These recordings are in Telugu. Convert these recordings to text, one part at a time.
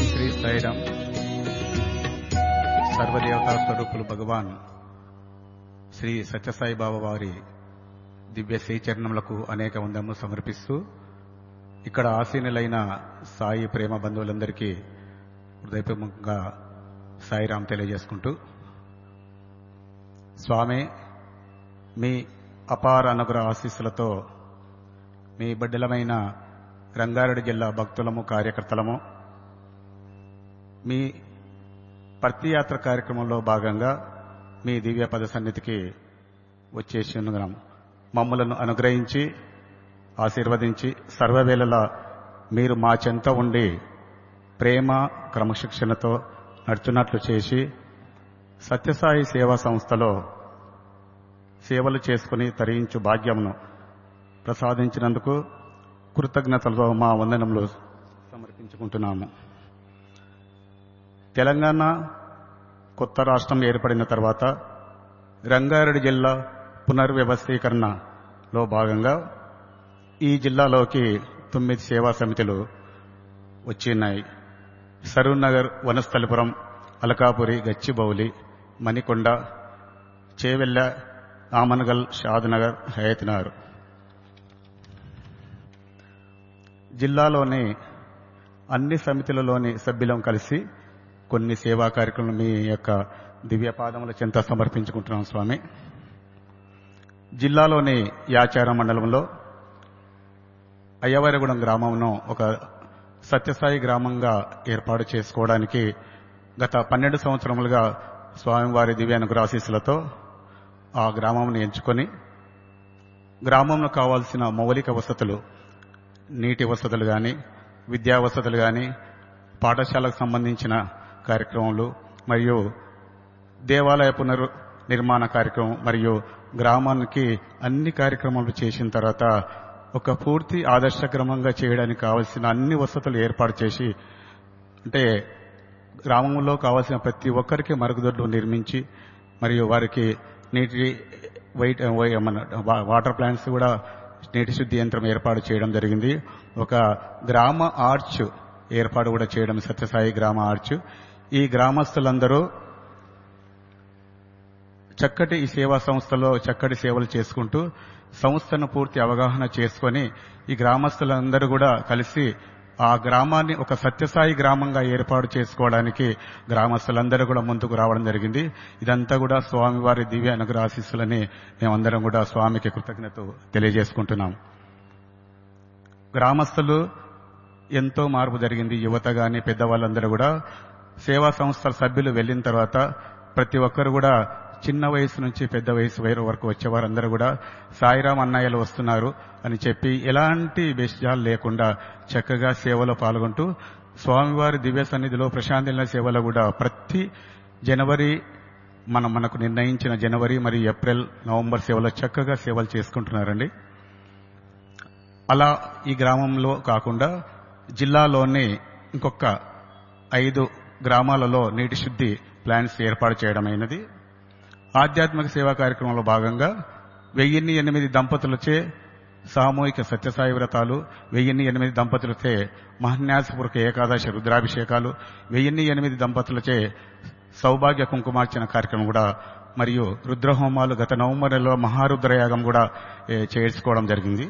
శ్రీ సాయిరామ్ సర్వదేవతా స్వరూపులు భగవాన్ శ్రీ సత్యసాయి బాబా వారి దివ్య శ్రీచరణములకు అనేక వందము సమర్పిస్తూ ఇక్కడ ఆసీనులైన సాయి ప్రేమ బంధువులందరికీ హృదయపూర్వకంగా సాయిరాం తెలియజేసుకుంటూ స్వామి మీ అపార అనుగ్రహ ఆశీస్సులతో మీ బిడ్డలమైన రంగారెడ్డి జిల్లా భక్తులము కార్యకర్తలము మీ ప్రతియాత్ర కార్యక్రమంలో భాగంగా మీ దివ్య పద సన్నిధికి వచ్చేసి ఉన్నాం మమ్మలను అనుగ్రహించి ఆశీర్వదించి సర్వవేళలా మీరు మా చెంత ఉండి ప్రేమ క్రమశిక్షణతో నడుచున్నట్లు చేసి సత్యసాయి సేవా సంస్థలో సేవలు చేసుకుని తరించు భాగ్యమును ప్రసాదించినందుకు కృతజ్ఞతలతో మా వందనములు సమర్పించుకుంటున్నాము తెలంగాణ కొత్త రాష్ట్రం ఏర్పడిన తర్వాత రంగారెడ్డి జిల్లా పునర్వ్యవస్థీకరణలో భాగంగా ఈ జిల్లాలోకి తొమ్మిది సేవా సమితులు వచ్చినాయి సరూర్ నగర్ వనస్థలిపురం అలకాపురి గచ్చిబౌలి మణికొండ చేవెళ్ళ ఆమనగల్ షాద్నగర్ హయత్నగర్ జిల్లాలోని అన్ని సమితులలోని సభ్యులం కలిసి కొన్ని సేవా కార్యక్రమాలు మీ యొక్క దివ్య పాదముల చెంత సమర్పించుకుంటున్నాం స్వామి జిల్లాలోని యాచార మండలంలో అయ్యవారిగూడెం గ్రామంను ఒక సత్యసాయి గ్రామంగా ఏర్పాటు చేసుకోవడానికి గత పన్నెండు సంవత్సరములుగా స్వామివారి దివ్యానుగ్రాశీస్సులతో ఆ గ్రామంను ఎంచుకొని గ్రామంలో కావాల్సిన మౌలిక వసతులు నీటి వసతులు కానీ విద్యా వసతులు కానీ పాఠశాలకు సంబంధించిన కార్యక్రమాలు మరియు దేవాలయ పునర్ నిర్మాణ కార్యక్రమం మరియు గ్రామానికి అన్ని కార్యక్రమాలు చేసిన తర్వాత ఒక పూర్తి ఆదర్శక్రమంగా చేయడానికి కావలసిన అన్ని వసతులు ఏర్పాటు చేసి అంటే గ్రామంలో కావాల్సిన ప్రతి ఒక్కరికి మరుగుదొడ్లు నిర్మించి మరియు వారికి నీటి వైట్ మన వాటర్ ప్లాంట్స్ కూడా నీటి శుద్ధి యంత్రం ఏర్పాటు చేయడం జరిగింది ఒక గ్రామ ఆర్చ్ ఏర్పాటు కూడా చేయడం సత్యసాయి గ్రామ ఆర్చ్ ఈ గ్రామస్తులందరూ చక్కటి ఈ సేవా సంస్థలో చక్కటి సేవలు చేసుకుంటూ సంస్థను పూర్తి అవగాహన చేసుకొని ఈ గ్రామస్తులందరూ కూడా కలిసి ఆ గ్రామాన్ని ఒక సత్యసాయి గ్రామంగా ఏర్పాటు చేసుకోవడానికి గ్రామస్తులందరూ కూడా ముందుకు రావడం జరిగింది ఇదంతా కూడా స్వామివారి దివ్య అనుగ్రహ ఆశీస్సులని మేమందరం కూడా స్వామికి కృతజ్ఞత తెలియజేసుకుంటున్నాం గ్రామస్తులు ఎంతో మార్పు జరిగింది యువత గాని పెద్దవాళ్ళందరూ కూడా సేవా సంస్థల సభ్యులు వెళ్ళిన తర్వాత ప్రతి ఒక్కరు కూడా చిన్న వయసు నుంచి పెద్ద వయసు వేరు వరకు వచ్చేవారందరూ కూడా సాయిరాం అన్నయ్యలు వస్తున్నారు అని చెప్పి ఎలాంటి బెస్జాలు లేకుండా చక్కగా సేవలో పాల్గొంటూ స్వామివారి దివ్య సన్నిధిలో ప్రశాంతిల సేవలో కూడా ప్రతి జనవరి మనం మనకు నిర్ణయించిన జనవరి మరియు ఏప్రిల్ నవంబర్ సేవలో చక్కగా సేవలు చేసుకుంటున్నారండి అలా ఈ గ్రామంలో కాకుండా జిల్లాలోని ఇంకొక ఐదు గ్రామాలలో నీటి శుద్ధి ప్లాంట్స్ ఏర్పాటు చేయడమైనది ఆధ్యాత్మిక సేవా కార్యక్రమంలో భాగంగా వెయ్యిన్ని ఎనిమిది దంపతులచే సామూహిక సత్యసాయి వ్రతాలు వెయ్యిన్ని ఎనిమిది దంపతులచే మహన్యాసపూర్వక ఏకాదశి రుద్రాభిషేకాలు వెయ్యిన్ని ఎనిమిది దంపతులచే సౌభాగ్య కుంకుమార్చన కార్యక్రమం కూడా మరియు రుద్రహోమాలు గత నవంబర్ నెలలో మహారుద్రయాగం కూడా చేసుకోవడం జరిగింది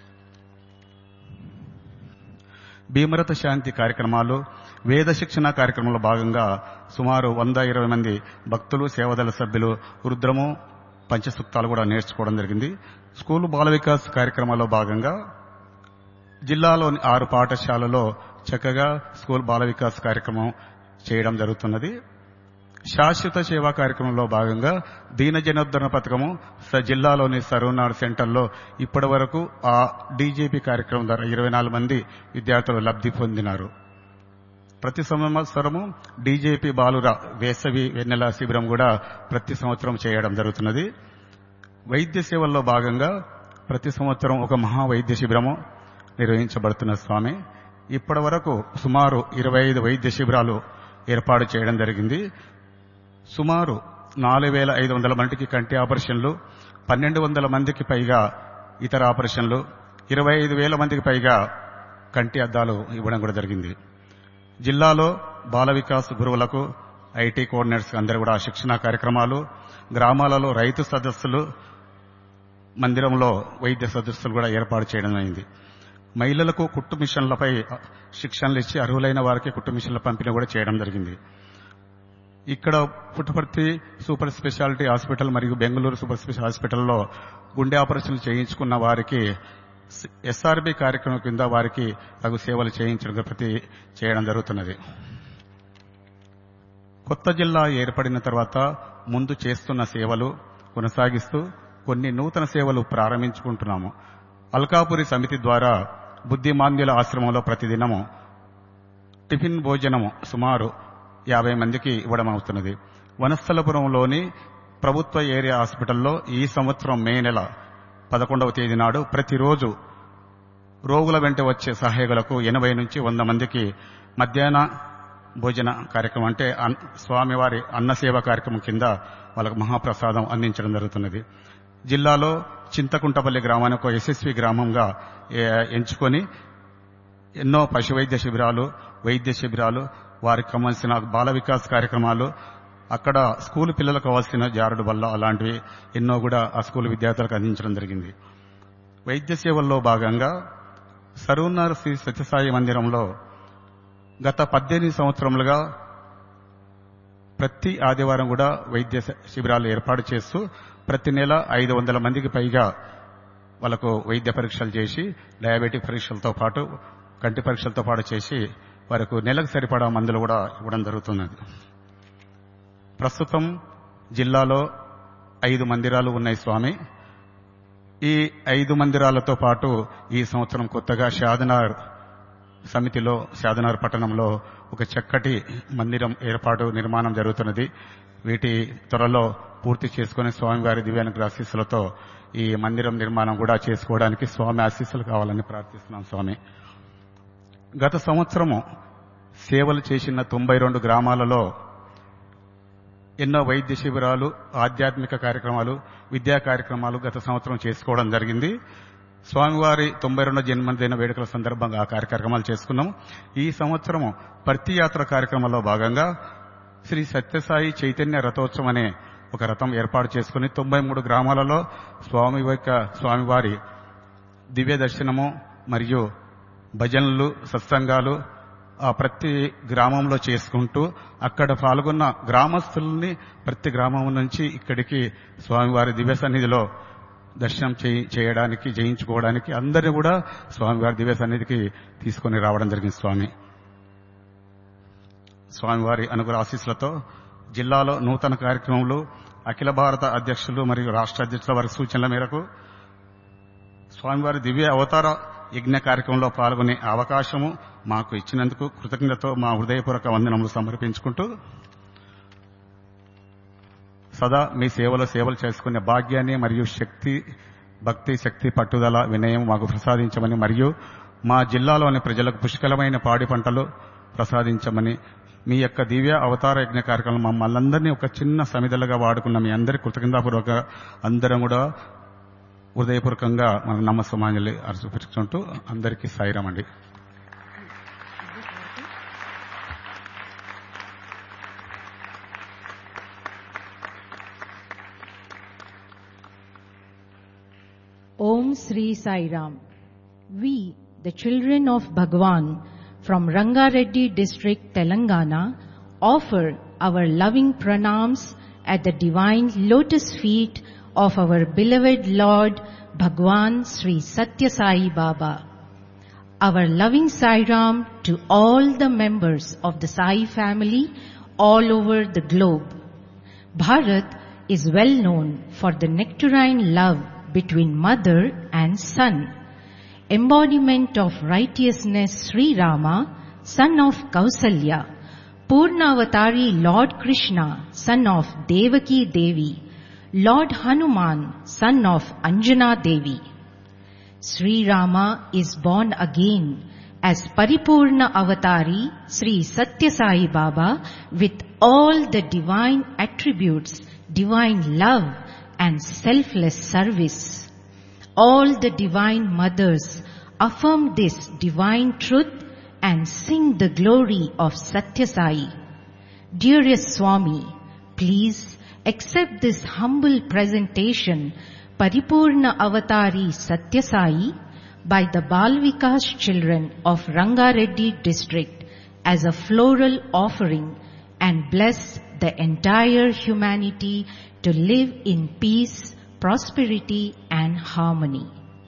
భీమరథ శాంతి కార్యక్రమాలు వేద శిక్షణ కార్యక్రమంలో భాగంగా సుమారు వంద ఇరవై మంది భక్తులు సేవదళ సభ్యులు రుద్రము పంచసూక్తాలు కూడా నేర్చుకోవడం జరిగింది స్కూల్ బాల వికాస్ కార్యక్రమాల్లో భాగంగా జిల్లాలోని ఆరు పాఠశాలలో చక్కగా స్కూల్ బాల వికాస్ కార్యక్రమం చేయడం జరుగుతున్నది శాశ్వత సేవా కార్యక్రమంలో భాగంగా దీన జనోద్ధరణ పథకము జిల్లాలోని సరూనాడు సెంటర్లో ఇప్పటి వరకు ఆ డీజేపీ కార్యక్రమం ద్వారా ఇరవై నాలుగు మంది విద్యార్థులు లబ్ధి పొందినారు ప్రతి సంవత్సరము డీజేపీ బాలుర వేసవి వెన్నెల శిబిరం కూడా ప్రతి సంవత్సరం చేయడం జరుగుతున్నది వైద్య సేవల్లో భాగంగా ప్రతి సంవత్సరం ఒక మహా వైద్య శిబిరము నిర్వహించబడుతున్న స్వామి ఇప్పటి వరకు సుమారు ఇరవై ఐదు వైద్య శిబిరాలు ఏర్పాటు చేయడం జరిగింది సుమారు నాలుగు వేల ఐదు వందల మందికి కంటి ఆపరేషన్లు పన్నెండు వందల మందికి పైగా ఇతర ఆపరేషన్లు ఇరవై ఐదు వేల మందికి పైగా కంటి అద్దాలు ఇవ్వడం కూడా జరిగింది జిల్లాలో బాల వికాస్ గురువులకు ఐటీ కోఆర్డినేటర్స్ అందరూ కూడా శిక్షణా కార్యక్రమాలు గ్రామాలలో రైతు సదస్సులు మందిరంలో వైద్య సదస్సులు కూడా ఏర్పాటు చేయడం అయింది మహిళలకు కుట్టు మిషన్లపై శిక్షణలు ఇచ్చి అర్హులైన వారికి కుట్టు మిషన్ల పంపిణీ కూడా చేయడం జరిగింది ఇక్కడ పుట్టపర్తి సూపర్ స్పెషాలిటీ హాస్పిటల్ మరియు బెంగళూరు సూపర్ స్పెషల్ హాస్పిటల్లో గుండె ఆపరేషన్లు చేయించుకున్న వారికి ఎస్ఆర్బి కార్యక్రమం కింద వారికి తగు సేవలు చేయించడం ప్రతి చేయడం జరుగుతున్నది కొత్త జిల్లా ఏర్పడిన తర్వాత ముందు చేస్తున్న సేవలు కొనసాగిస్తూ కొన్ని నూతన సేవలు ప్రారంభించుకుంటున్నాము అల్కాపురి సమితి ద్వారా బుద్ధిమాంద్యుల ఆశ్రమంలో ప్రతిదినము టిఫిన్ భోజనము సుమారు యాభై మందికి ఇవ్వడం అవుతున్నది వనస్థలపురంలోని ప్రభుత్వ ఏరియా హాస్పిటల్లో ఈ సంవత్సరం మే నెల పదకొండవ తేదీ నాడు ప్రతిరోజు రోగుల వెంట వచ్చే సహాయకులకు ఎనభై నుంచి వంద మందికి మధ్యాహ్న భోజన కార్యక్రమం అంటే అన్- స్వామివారి అన్నసేవ కార్యక్రమం కింద వాళ్ళకు మహాప్రసాదం అందించడం జరుగుతున్నది జిల్లాలో చింతకుంటపల్లి గ్రామాన్ని ఒక యశస్వి గ్రామంగా ఏ- ఎంచుకొని ఎన్నో పశు వైద్య శిబిరాలు వైద్య శిబిరాలు వారికి కావాల్సిన బాల వికాస్ కార్యక్రమాలు అక్కడ స్కూల్ పిల్లలకు కావాల్సిన జారుడు బల్ల అలాంటివి ఎన్నో కూడా ఆ స్కూల్ విద్యార్థులకు అందించడం జరిగింది వైద్య సేవల్లో భాగంగా సరూనార్ శ్రీ సత్యసాయి మందిరంలో గత పద్దెనిమిది సంవత్సరములుగా ప్రతి ఆదివారం కూడా వైద్య శిబిరాలు ఏర్పాటు చేస్తూ ప్రతి నెల ఐదు వందల మందికి పైగా వాళ్ళకు వైద్య పరీక్షలు చేసి డయాబెటిక్ పరీక్షలతో పాటు కంటి పరీక్షలతో పాటు చేసి వారికి నెలకు సరిపడా మందులు కూడా ఇవ్వడం జరుగుతున్నది ప్రస్తుతం జిల్లాలో ఐదు మందిరాలు ఉన్నాయి స్వామి ఈ ఐదు మందిరాలతో పాటు ఈ సంవత్సరం కొత్తగా షాదనార్ సమితిలో షాదనార్ పట్టణంలో ఒక చక్కటి మందిరం ఏర్పాటు నిర్మాణం జరుగుతున్నది వీటి త్వరలో పూర్తి చేసుకుని స్వామివారి దివ్యానుగ్రహ ఆశీస్సులతో ఈ మందిరం నిర్మాణం కూడా చేసుకోవడానికి స్వామి ఆశీస్సులు కావాలని ప్రార్థిస్తున్నాం స్వామి గత సంవత్సరము సేవలు చేసిన తొంభై రెండు గ్రామాలలో ఎన్నో వైద్య శిబిరాలు ఆధ్యాత్మిక కార్యక్రమాలు విద్యా కార్యక్రమాలు గత సంవత్సరం చేసుకోవడం జరిగింది స్వామివారి తొంభై రెండో జన్మదిన వేడుకల సందర్భంగా ఆ కార్యక్రమాలు చేసుకున్నాం ఈ సంవత్సరం ప్రతి యాత్ర కార్యక్రమంలో భాగంగా శ్రీ సత్యసాయి చైతన్య రథోత్సవం అనే ఒక రథం ఏర్పాటు చేసుకుని తొంభై మూడు గ్రామాలలో స్వామి యొక్క స్వామివారి దివ్య దర్శనము మరియు భజనలు సత్సంగాలు ఆ ప్రతి గ్రామంలో చేసుకుంటూ అక్కడ పాల్గొన్న గ్రామస్తుల్ని ప్రతి గ్రామం నుంచి ఇక్కడికి స్వామివారి దివ్య సన్నిధిలో దర్శనం చేయి- చేయడానికి జయించుకోవడానికి అందరినీ కూడా స్వామివారి దివ్య సన్నిధికి తీసుకొని రావడం జరిగింది స్వామి స్వామివారి అనుగ్రహ ఆశీస్సులతో జిల్లాలో నూతన కార్యక్రమాలు అఖిల భారత అధ్యక్షులు మరియు రాష్ట్ర అధ్యక్షుల వారి సూచనల మేరకు స్వామివారి దివ్య అవతార యజ్ఞ కార్యక్రమంలో పాల్గొనే అవకాశము మాకు ఇచ్చినందుకు కృతజ్ఞతతో మా హృదయపూర్వక వందనములు సమర్పించుకుంటూ సదా మీ సేవలో సేవలు చేసుకునే భాగ్యాన్ని మరియు శక్తి భక్తి శక్తి పట్టుదల వినయం మాకు ప్రసాదించమని మరియు మా జిల్లాలోని ప్రజలకు పుష్కలమైన పాడి పంటలు ప్రసాదించమని మీ యొక్క దివ్య అవతార యజ్ఞ కార్యక్రమం మమ్మల్ని అందరినీ ఒక చిన్న సమిధలుగా వాడుకున్న మీ అందరి కృతజ్ఞతాపూర్వక అందరం కూడా హృదయపూర్వకంగా మన నమ్మసమాజాలు అర్చుకుంటూ అందరికీ సాయిరాం అండి Om Sri Sai Ram. We, the children of Bhagwan from Rangareddy district, Telangana, offer our loving pranams at the divine lotus feet of our beloved Lord Bhagwan Sri Satya Sai Baba. Our loving Sai Ram to all the members of the Sai family all over the globe. Bharat is well known for the nectarine love between mother and son. Embodiment of righteousness Sri Rama, son of Kausalya. Purnavatari Lord Krishna, son of Devaki Devi. Lord Hanuman, son of Anjana Devi. Sri Rama is born again as Paripurna Avatari Sri Satya Sai Baba with all the divine attributes, divine love and selfless service. All the divine mothers affirm this divine truth and sing the glory of Satyasai. Dearest Swami, please accept this humble presentation Paripurna Avatari Satyasai by the Balvikas children of Rangareddy district as a floral offering and bless the entire humanity to live in peace, prosperity and harmony.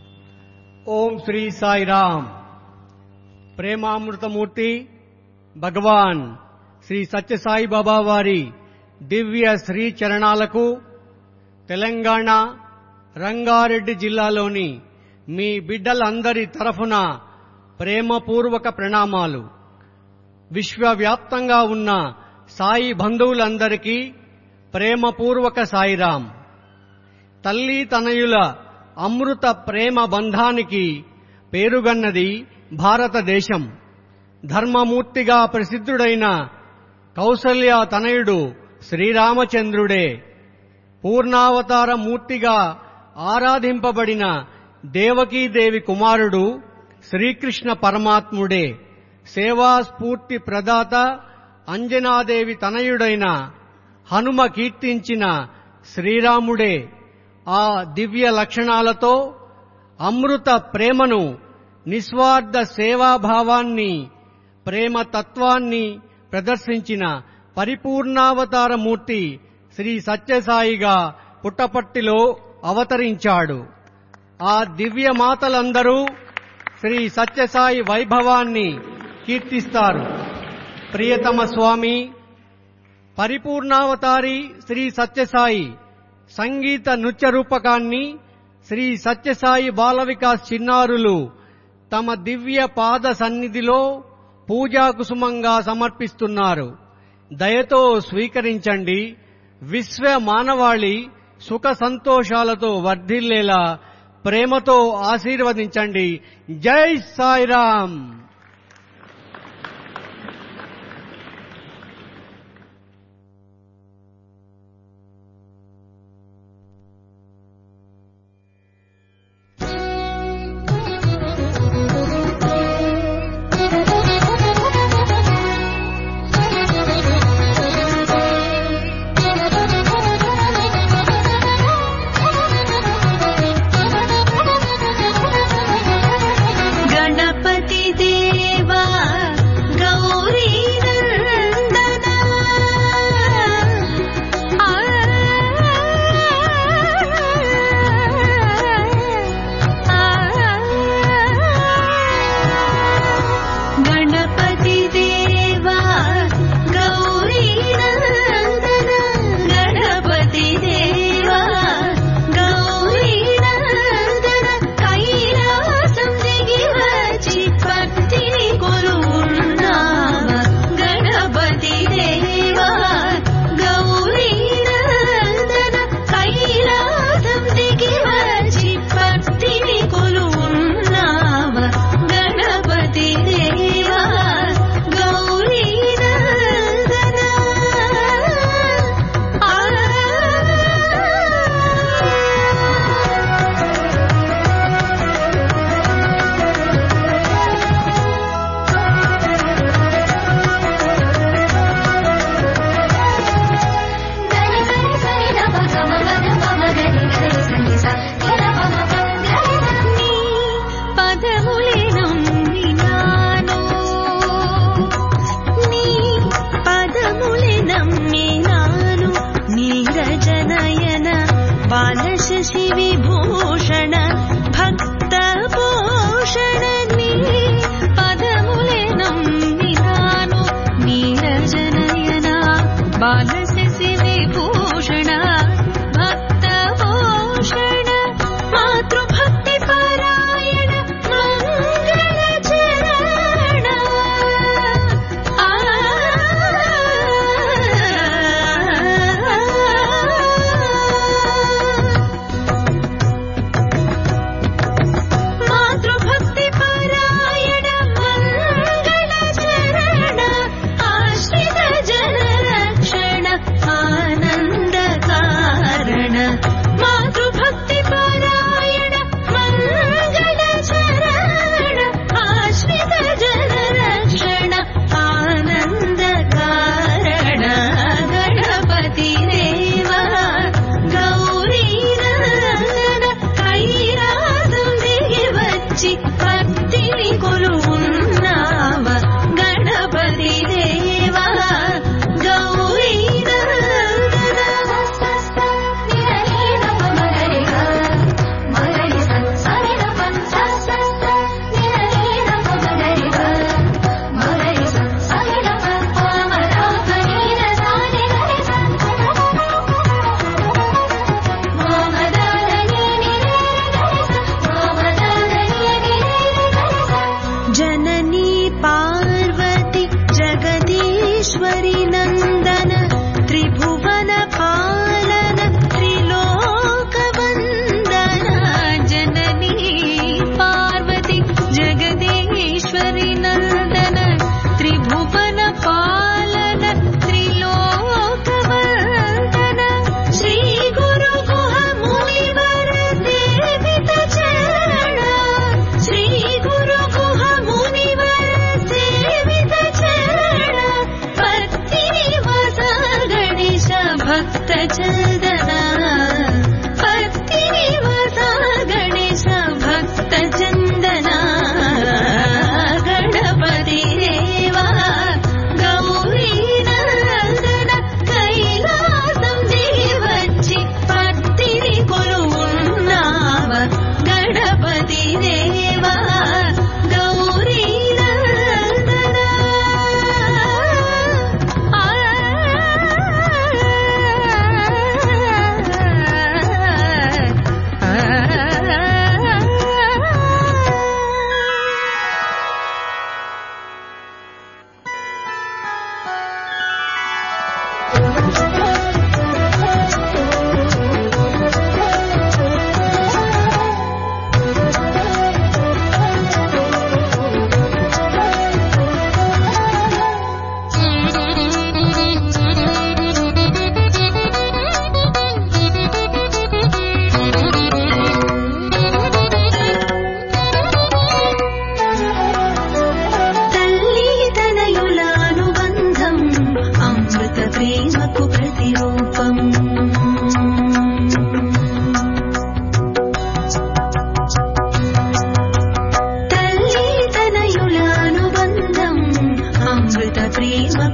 ఓం శ్రీ సాయిరామ్ ప్రేమామృతమూర్తి భగవాన్ శ్రీ సత్యసాయి బాబా వారి దివ్య శ్రీ చరణాలకు తెలంగాణ రంగారెడ్డి జిల్లాలోని మీ బిడ్డలందరి తరఫున ప్రేమపూర్వక ప్రణామాలు విశ్వవ్యాప్తంగా ఉన్న సాయి బంధువులందరికీ ప్రేమపూర్వక సాయిరాం తల్లి తనయుల అమృత ప్రేమ బంధానికి పేరుగన్నది భారతదేశం ధర్మమూర్తిగా ప్రసిద్ధుడైన కౌసల్య తనయుడు శ్రీరామచంద్రుడే పూర్ణావతార మూర్తిగా ఆరాధింపబడిన దేవకీదేవి కుమారుడు శ్రీకృష్ణ పరమాత్ముడే సేవా స్ఫూర్తి ప్రదాత అంజనాదేవి తనయుడైన హనుమ కీర్తించిన శ్రీరాముడే ఆ దివ్య లక్షణాలతో అమృత ప్రేమను నిస్వార్థ సేవాభావాన్ని ప్రేమ తత్వాన్ని ప్రదర్శించిన పరిపూర్ణావతార మూర్తి శ్రీ సత్యసాయిగా పుట్టపట్టిలో అవతరించాడు ఆ దివ్య మాతలందరూ శ్రీ సత్యసాయి వైభవాన్ని కీర్తిస్తారు ప్రియతమ స్వామి పరిపూర్ణావతారి శ్రీ సత్యసాయి సంగీత నృత్య రూపకాన్ని శ్రీ సత్యసాయి బాల వికాస్ చిన్నారులు తమ దివ్య పాద సన్నిధిలో పూజా కుసుమంగా సమర్పిస్తున్నారు దయతో స్వీకరించండి విశ్వ మానవాళి సుఖ సంతోషాలతో వర్ధిల్లేలా ప్రేమతో ఆశీర్వదించండి జై సాయిరామ్ गणपति देवा गौरी नन्दन आ, गणपति देवा गौरी नन्दन गणपति देवा गौरी नन्दन कैलासं दिगि వచ్చి పట్టిని కొలువున్నావా గణపతి దేవా గౌరీ నందన కైలాసం దిగి వచ్చి పట్టిని కొలువున్నావా గణపతి దేవా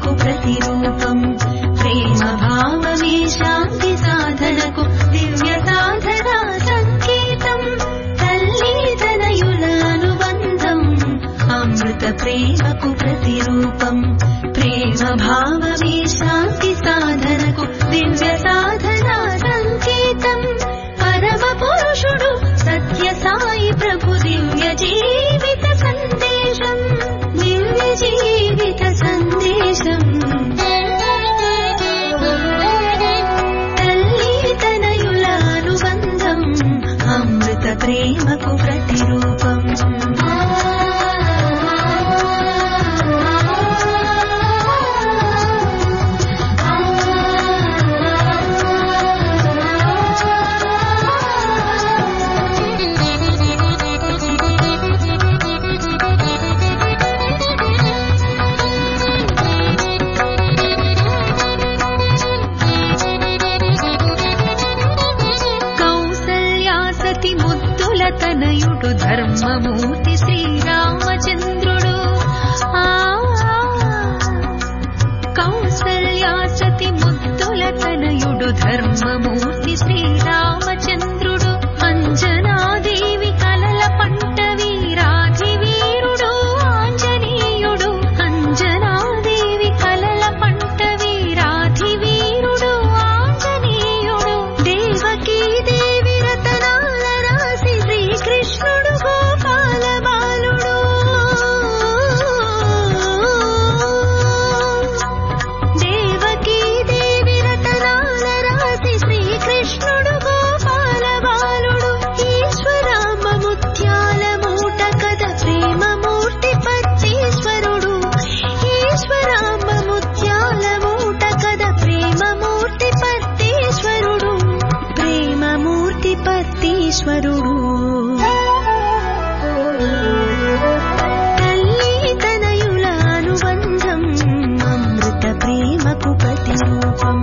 ప్రేమకు ప్రతిరూపం ప్రేమ భావమే శాంతి సాధనకు దివ్య సాధన సంకేతం తల్లి తనయుల అనుబంధం అమృత ప్రేమకు ప్రతిరూపం ప్రేమ భావమే శాంతి సాధనకు దివ్య సాధన సంకేతం పరమ పురుషుడు సత్య సాయి ప్రభు దివ్య జీవిత సందేశం దివ్య జీవిత సందేశం తల్లి తనయుల అనుబంధం అమృత ప్రేమకు ప్రతిరూపం కౌసల్యాసతి ముద్దుల తనయుడు ధర్మమూర్తి శ్రీరామచంద్రుడు ఆ కౌసల్యాసతి ముద్దుల తనయుడు ధర్మమూర్తి శ్రీరామచంద్రుడు అంజనాదేవి కలల పంట వీరాధి వీరుడు ఆంజనేయుడు అంజనాదేవి కలల పంట వీరాధి వీరుడు ఆంజనేయుడు దేవకీ దేవి రతనాల రాసి శ్రీకృష్ణుడు గోపాల బాలుడు దేవకీ దేవి రతనాల రాసి శ్రీకృష్ణుడు గోపాల బాలుడు ఈశ్వరామ ముత్యాల మూట కథ ప్రేమ మూర్తి పత్తీశ్వరుడు ఈశ్వరామ ముత్యాల మూట కథ ప్రేమ మూర్తి పత్తీశ్వరుడు ప్రేమ మూర్తి పత్తీశ్వరుడు తల్లి తనయుల అనుబంధం అమృత ప్రేమకు ప్రతిరూపం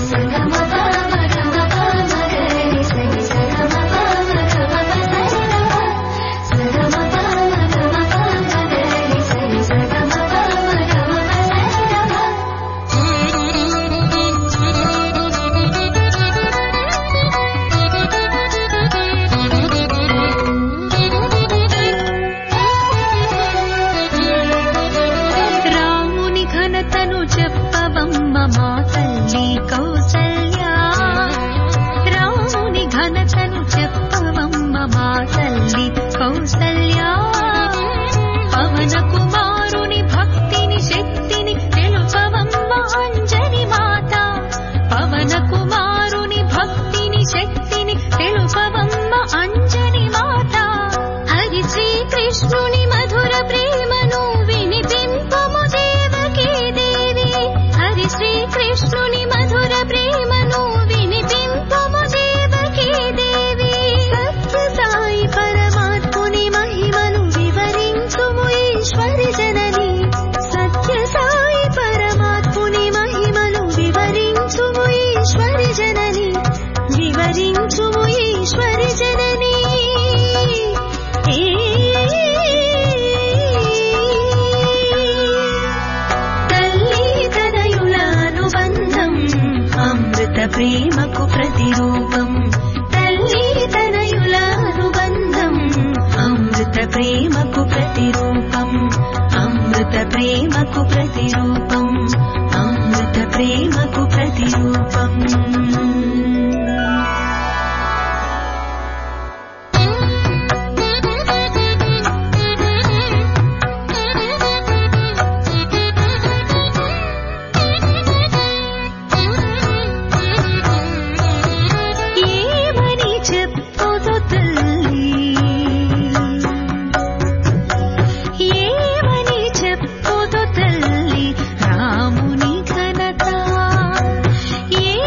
రాముని ఘనతను చెప్పవమ్మ మా తల్లి కౌసల్యా రాముని ఘనతను చెప్పవమ్మ మా తల్లి కౌసల్యా పవన కుమారుని భక్తిని శక్తిని తెలుపవమ్మ అంజని మాత పవన కుమారుని భక్తిని శక్తిని తెలుపవమ్మ అంజని మాత హరి శ్రీకృష్ణుని మధుర ప్రేమను వినిపింపము దేవకీ దేవి హరి శ్రీకృష్ణుని మధుర ప్రేమను వినిపింపము దేవకీ దేవి సత్య సాయి పరమాత్ముని మహిమను వివరించుము ఈశ్వరి జనని సత్య సాయి పరమాత్ముని మహిమను వివరించుము ఈశ్వరి జనని వివరించుము ఈశ్వరి జనని తల్లి తనయుల అనుబంధం అమృత ప్రేమకు ప్రతిరూపం తల్లి తనయుల అనుబంధం అమృత ప్రేమకు ప్రతిరూపం అమృత ప్రేమకు ప్రతిరూపం అమృత ప్రేమకు ప్రతిరూపం ఏమని చెప్పుదు తల్లి ఏమని చెప్పుదు తల్లి రాముని ఘనత ఏ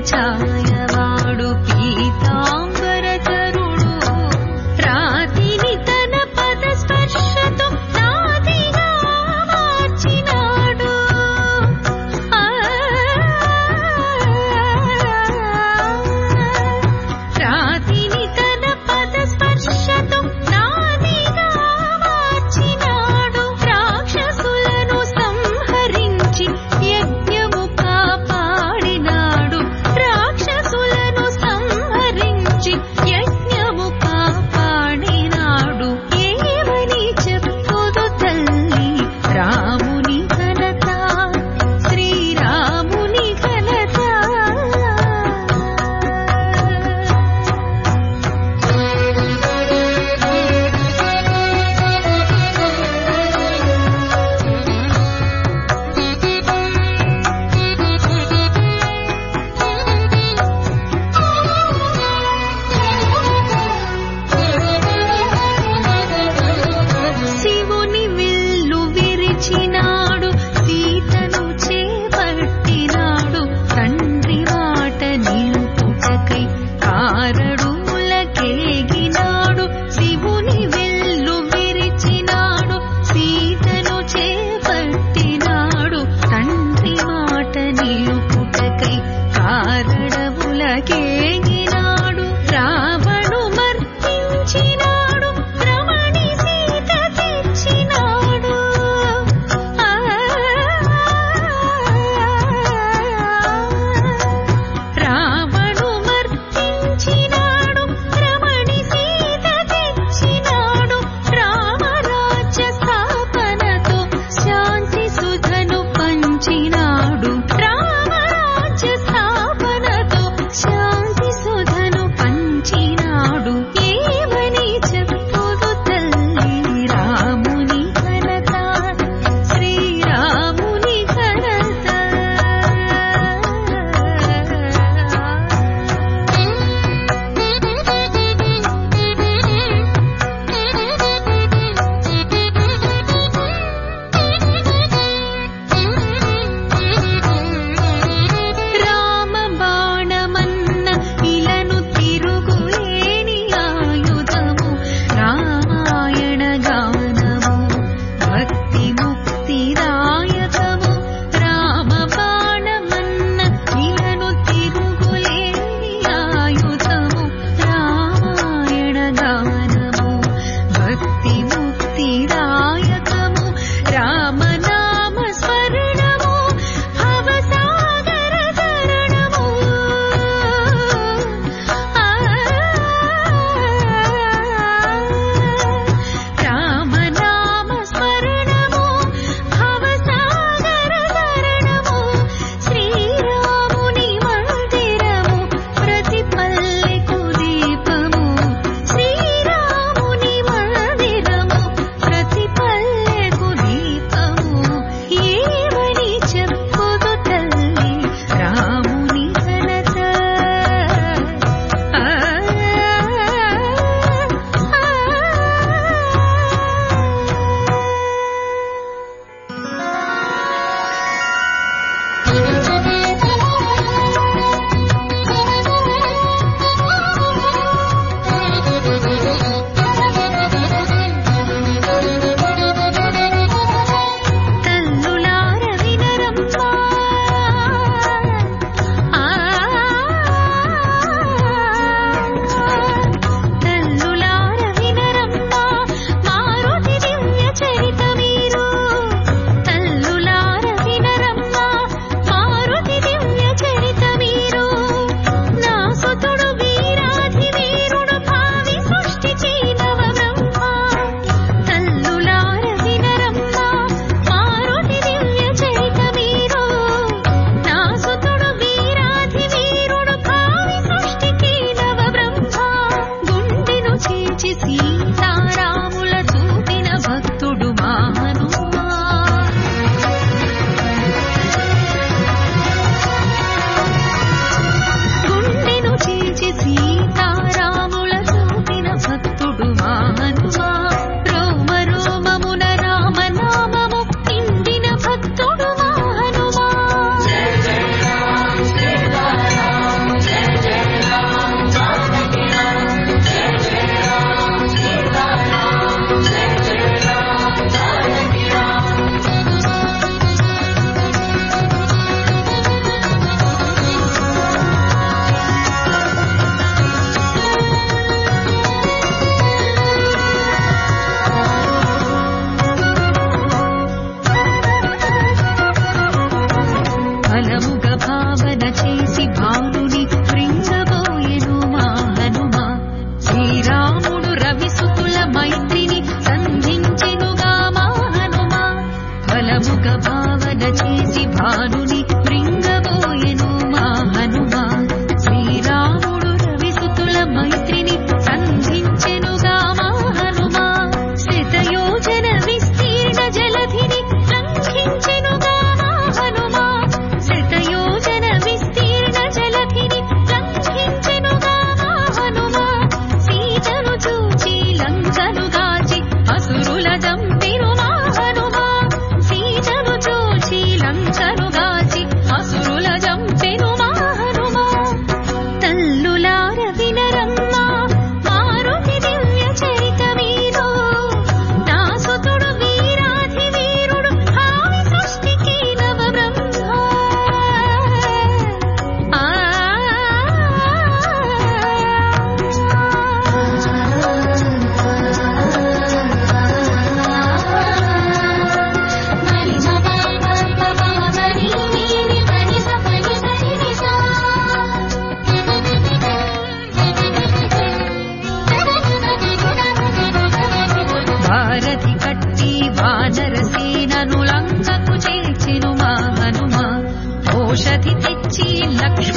ఛాయవాడు పీతాంబరచరుడు రాతిని తన పద స్పర్శతో నాదిగా మార్చినాడు ఆ రాతిని తన పద స్పర్శతో నాదిగా మార్చినాడు రాక్షసులను సంహరించి యజ్ఞము కాపాడినాడు రాక్షసులను సంహరించి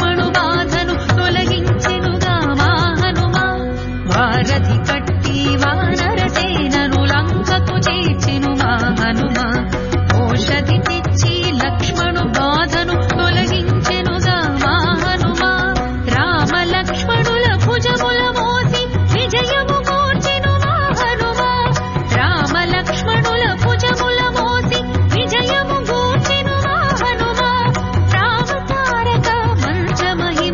లక్ష్మణు బాధను తొలగించెనుగా మా హనుమా వారధి కట్టి వానరసేనను లంకకు చేర్చెను మా హనుమా ఓషధి తెచ్చి లక్ష్మణు బాధను తొలగించెనుగా మా హనుమా రామ లక్ష్మణుల భుజముల మోసి విజయము గూర్చెను మా హనుమా రామ లక్ష్మణుల భుజముల మోసి విజయము గూర్చెను మా హనుమా రామ తారక మంచ మహిమ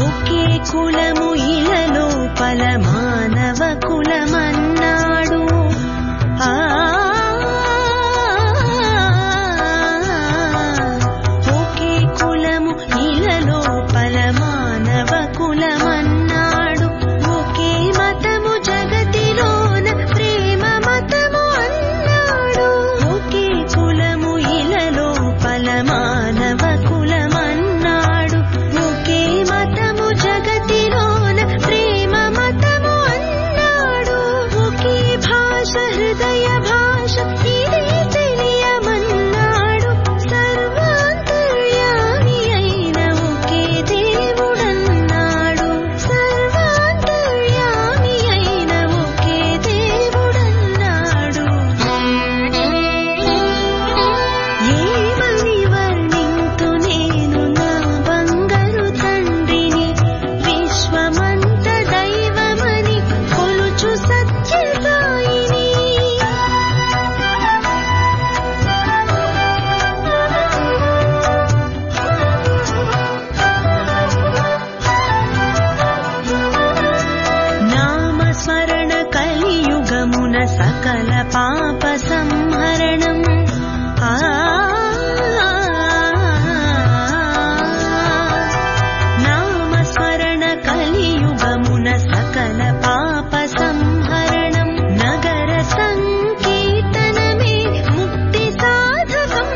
ఒకే కులము ఇలలో పల మానవ కులమన్నాడు ఆ ఒకే కులము ఇలలో పల మానవ కులమన్నాడు ఒకే మతము జగతిలోన ప్రేమ మతము అన్నాడు ఒకే కులము ఇలలో పల మానవ కులమన్నాడు ఒకే మతము జగతిలోన ప్రేమ మతము అన్నాడు ఒకే భాష హృదయ భాష ఇదే తెలియమన్నాడు సర్వాంతర్యామి అయిన ఒకే దేవుడన్నాడు సర్వాంతర్యామి అయిన ఒకే దేవుడన్నాడు ఏమని వర్ణింతు నేను నా బంగారు తండ్రిని విశ్వమంత దైవమని కొలుచు సత్య సాయిని నామస్మరణ కలియుగమున సకల పాప సంహరణం ఆ నామస్మరణ కలియుగమున సకల పాప సంహరణం నగర సంకీర్తనమే ముక్తి సాధకం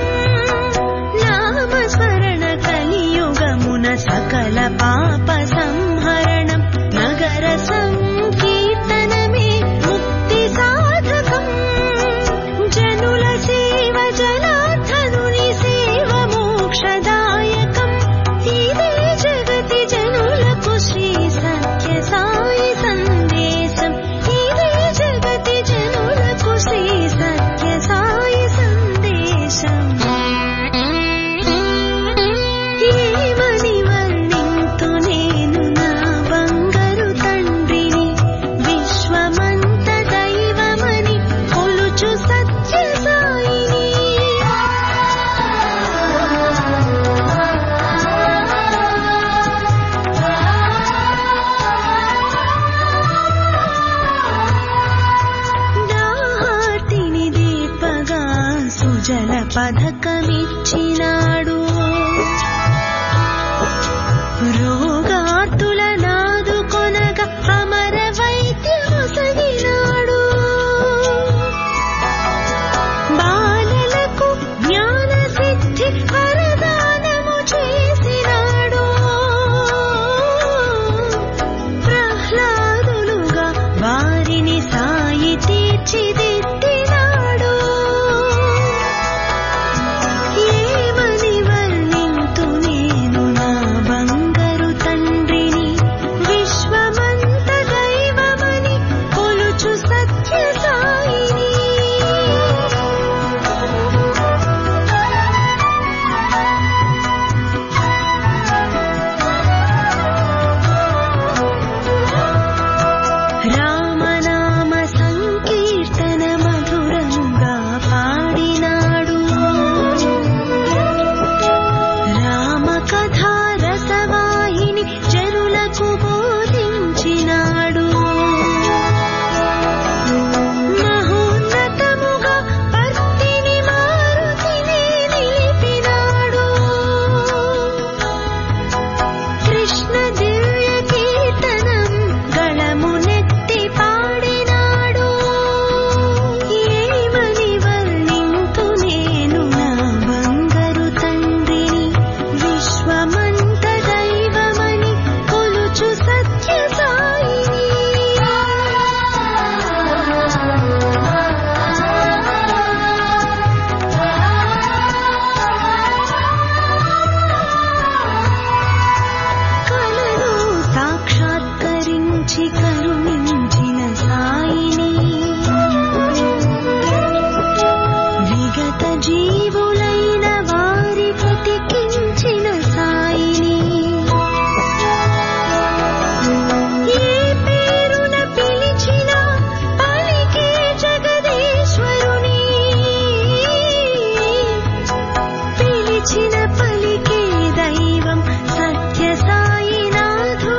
నామస్మరణ కలియుగమున సకల పాప సంహరణం నగర సంకీర్తనమే ముక్తి సాధకం జనుల సేవ జనార్దనుని సేవ మోక్షదాయకం ఇదే జగతి జనులకు శ్రీ సత్య సాయి సందేశం ఇదే జగతి జనులకు శ్రీ సత్య సాయి సందేశం ఏమని వర్ణింతు నేను నా బంగారు తండ్రిని విశ్వమంత దైవమని కొలుచు సత్య సాయిని దాహార్తిని దీపగా సుజల పథకమిచ్చినాడు రోగార్తుల నాదు కొనగ అమర వైద్యమొసగినాడు బాలలకు జ్ఞాన సిద్ధి వరదానము చేసినాడు ప్రహ్లాదులుగా వారిని సాయి తీర్చిదిద్దినాడు ఏమని వర్ణింతు నేను నా బంగారు తండ్రిని విశ్వమంత దైవమని కొలుచు సత్య సాయిని రామనామ సంకీర్తన మధురముగా పాడినాడు రామ కథా రసవాహిని జనులకు బోధించినాడు మహోన్నతముగా భక్తిని మారుతిని నిలిపినాడు కృష్ణ దివ్య కీర్తనం గళమునెత్తి పాడినాడు ఏమని వర్ణింతు నేను నా బంగారు తండ్రిని విశ్వమంత దైవమని కొలుచు సత్య సాయిని కలను సాక్షాత్కరించి కరుణించిన సాయిని విగత జీవులైన వారి బ్రతికించిన సాయిని ఏ పేరున పిలిచినా పలికే జగదీశ్వరుని పిలిచిన పలికే దైవం సత్య సాయినాథుని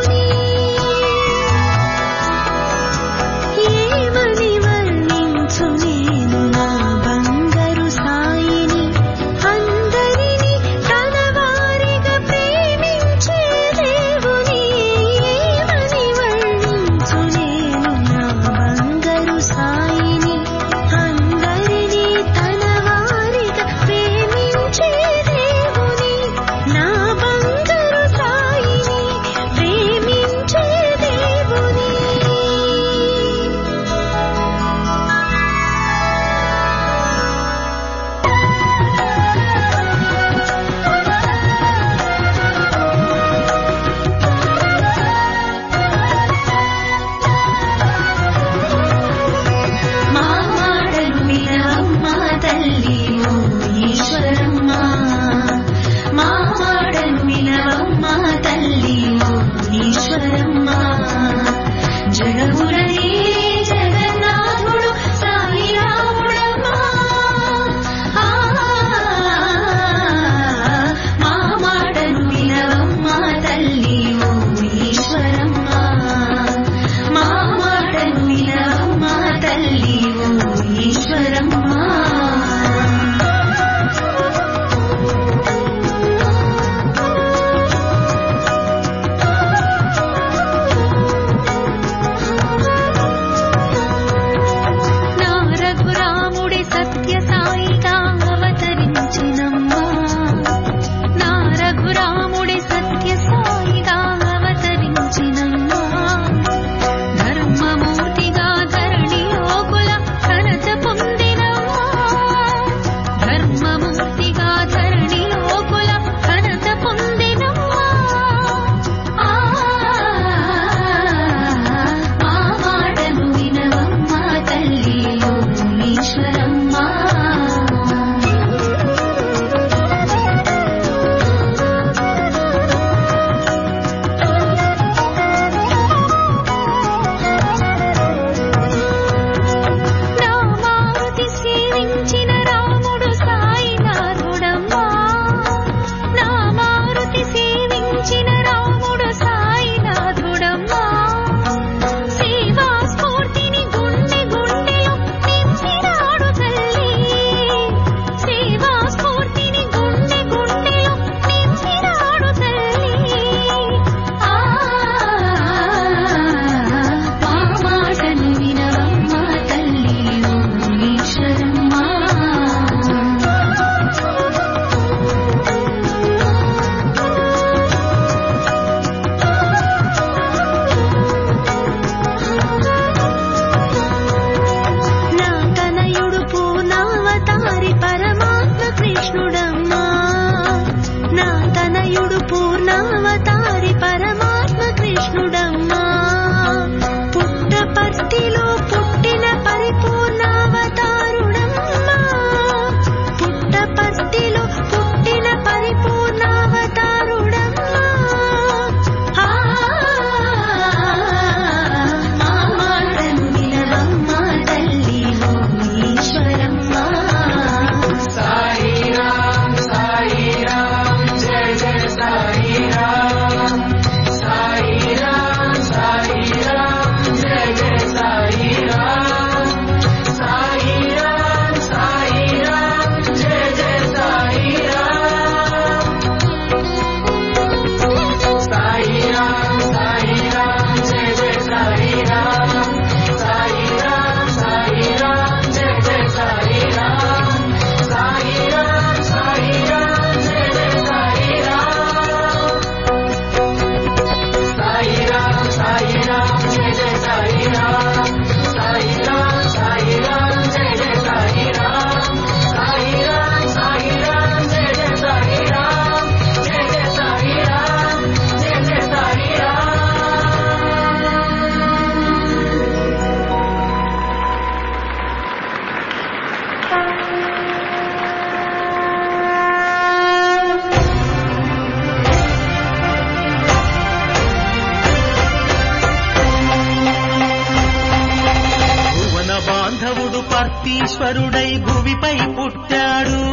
పర్తీశ్వరుడై భువిపై పుట్టాడు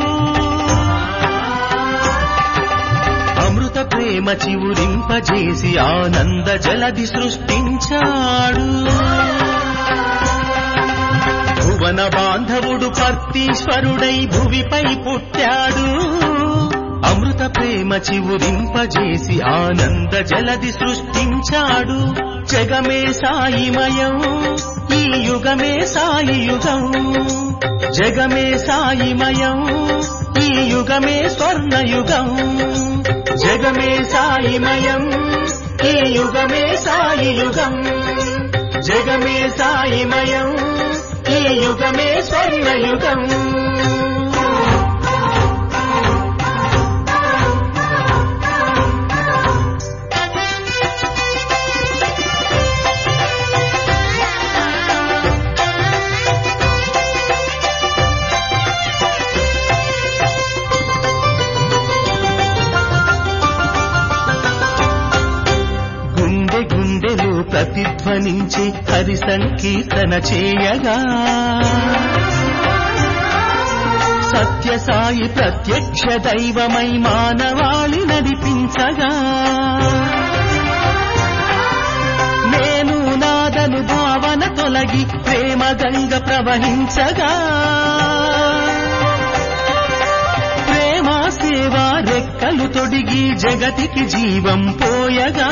అమృత ప్రేమ చివురింపజేసి ఆనంద జలది సృష్టించాడు భువన బాంధవుడు పర్తీశ్వరుడై భువిపై పుట్టాడు అమృత ప్రేమ చివురింపజేసి ఆనంద జలది సృష్టించాడు జగమే సాయిమయం ఈ యుగమే సాయి యుగం జగమే సాయిమయం ఈ యుగమే స్వర్ణ యుగం జగమే సాయిమయం ఈ యుగమే సాయి యుగం జగమే సాయిమయం ఈ యుగమే స్వర్ణ యుగం గుండె గుండెలు ప్రతిధ్వనించి హరి సంకీర్తన చేయగా సత్య సాయి ప్రత్యక్ష దైవమై మానవాళి నడిపించగా నేను నాదను భావన తొలగి ప్రేమ గంగ ప్రవహించగా ప్రేమ సేవ రెక్కలు తొడిగి జగతికి జీవం పోయగా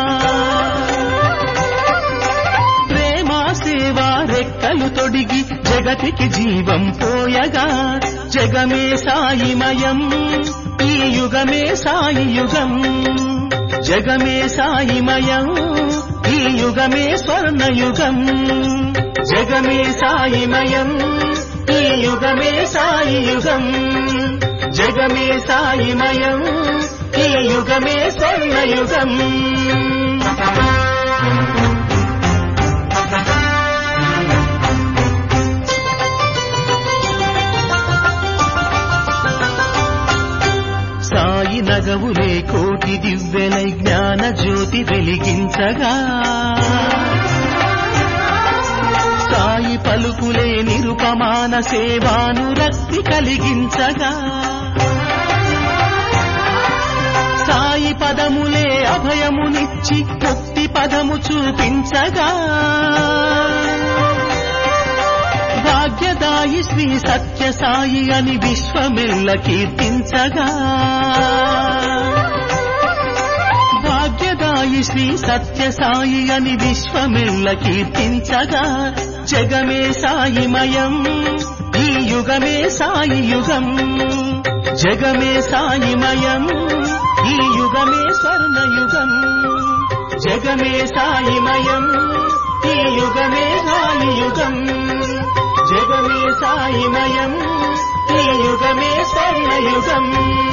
ప్రేమ సేవ రెక్కలు తొడిగి జగతికి జీవం పోయగా జగమే సాయిమయం ఈ యుగమే సాయి యుగం జగమే సాయిమయం ఈ యుగమే స్వర్ణ యుగం జగమే సాయిమయం ఈ యుగమే సాయి యుగం జగమే సాయిమయం ఈ యుగమే స్వర్ణ యుగం సాయి నగవులే కోటి దివ్యలై జ్ఞాన జ్యోతి వెలిగించగా సాయి పలుకులే నిరుపమాన సేవానురక్తి కలిగించగా సాయి పదములే అభయమునిచ్చి ముక్తి పదము చూపించగా భాగ్యదాయి శ్రీ సత్య సాయి అని విశ్వమెల్ల కీర్తించగా భాగ్యదాయి శ్రీ సత్య సాయి అని విశ్వమెల్ల కీర్తించగా జగమే సాయిమయం ఈ యుగమే సాయి యుగం జగమే సాయిమయం ఈ యుగమే స్వర్ణ యుగం జగమే సాయిమయం ఈ యుగమే సాయి యుగం జగమే సాయిమయం ఈ యుగమే స్వర్ణ యుగం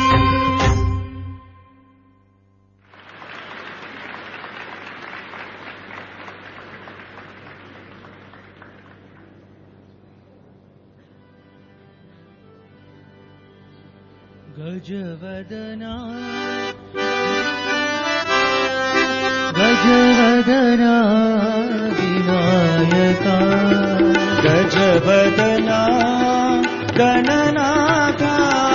गजवदना गजवदना विनायका गजवदना गणनाथा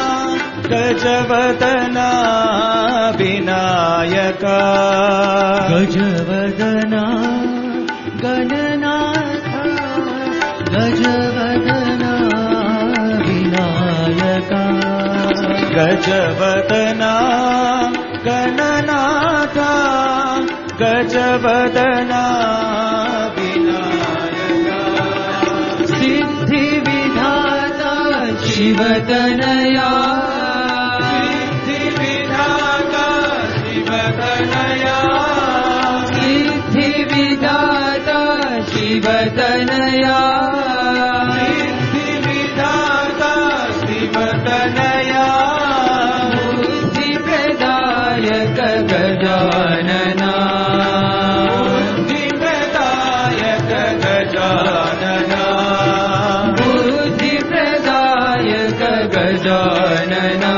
गजवदना विनायका गजवदना गणनाथा गजवदना विनायका गजवदना गणनाथा गजवदना विनायका सिद्धिविधाता शिवतनया सिद्धिविधाता शिवतनया सिद्धिविधाता शिवतनया सिद्धिविधाता शिवतनया बुद्धिप्रदायक गजानना बुद्धिप्रदायक गजानना बुद्धिप्रदायक गजानना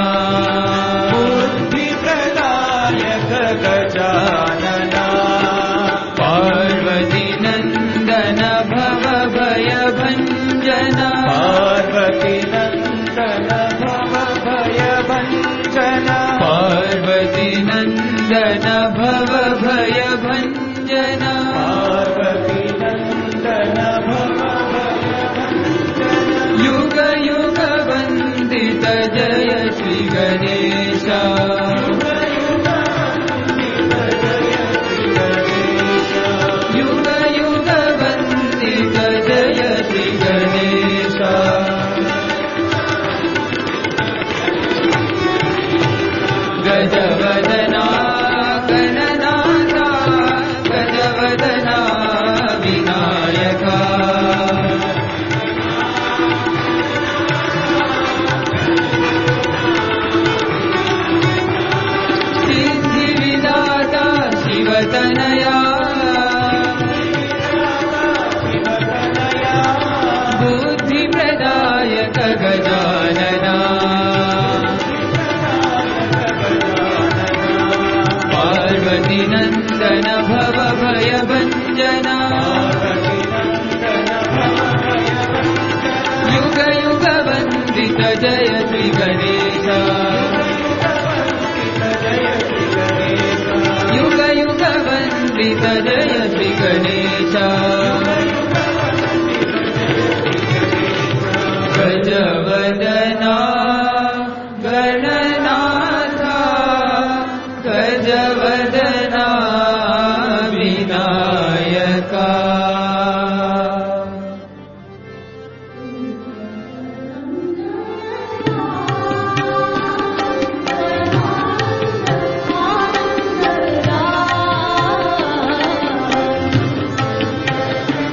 बुद्धिप्रदायक गजानना पार्वती नन्दन भव भय भञ्जन भञ्जन पार्वती नन्दन युग युग वन्दित जय श्री गणेश युग युग वन्दित जय श्री गणेश गजवदना गणनाथा गजवदना विनायका सिद्धिविदाता शिवतनया बुद्धिप्रदायक गजानना पार्वती नन्दन भव भयभञ्जना युग युग वन्दित जय श्री गणेश युग युग वन्दित जय श्री गणेश गजवदना गणनाथा गजवदना विनायका Thank you.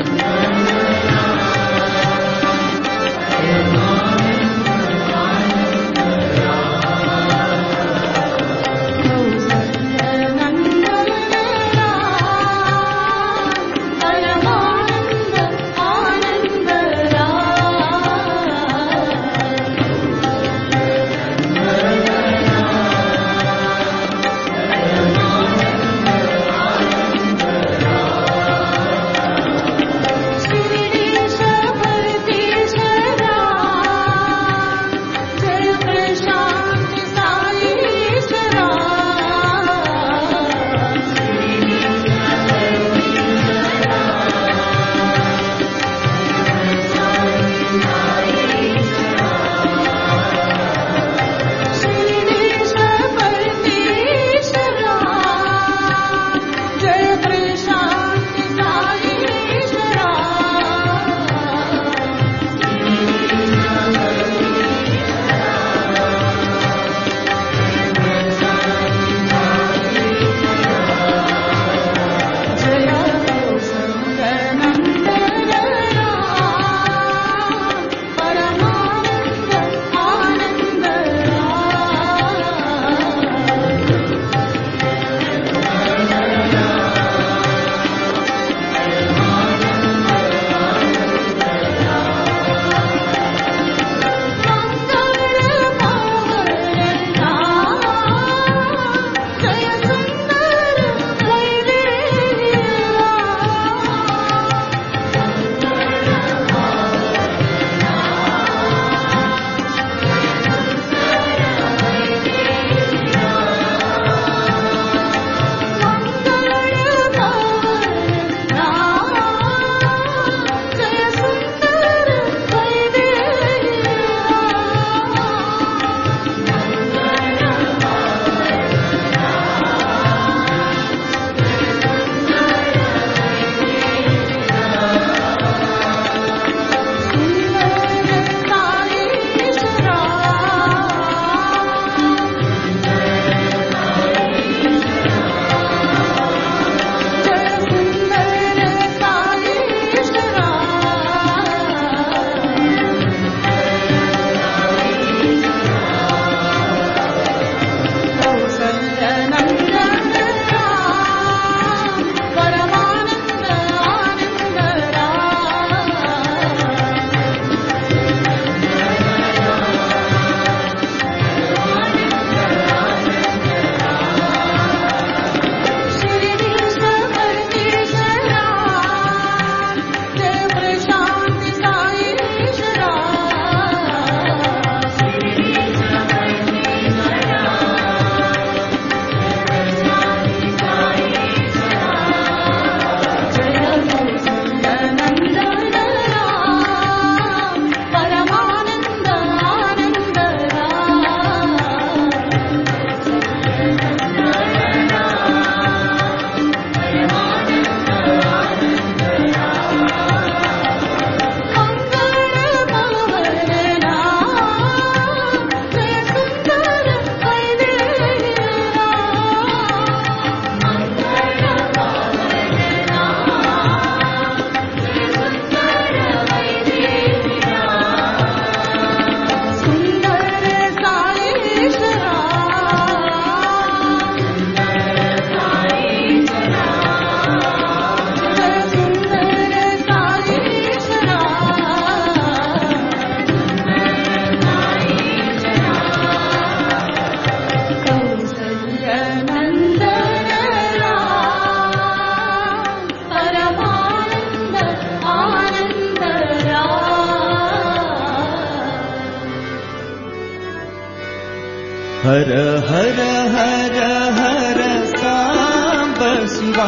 हर हर हर हर साम्ब शिवा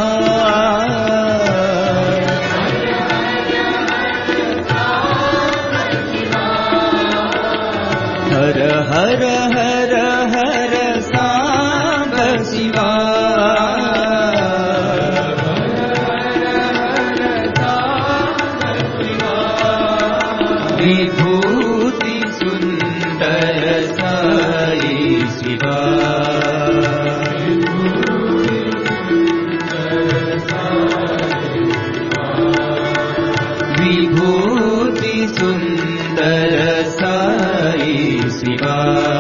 हर हर हर हर साम्ब शिवा विभूति सुन्दर साई शिवा विभूति सुन्दर साई शिवा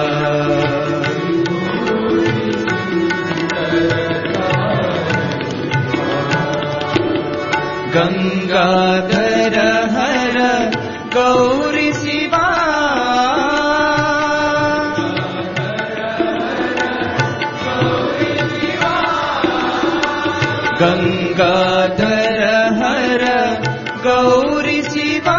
गङ्गाधर हर गौरी शिवा गङ्गाधर हर गौरी शिवा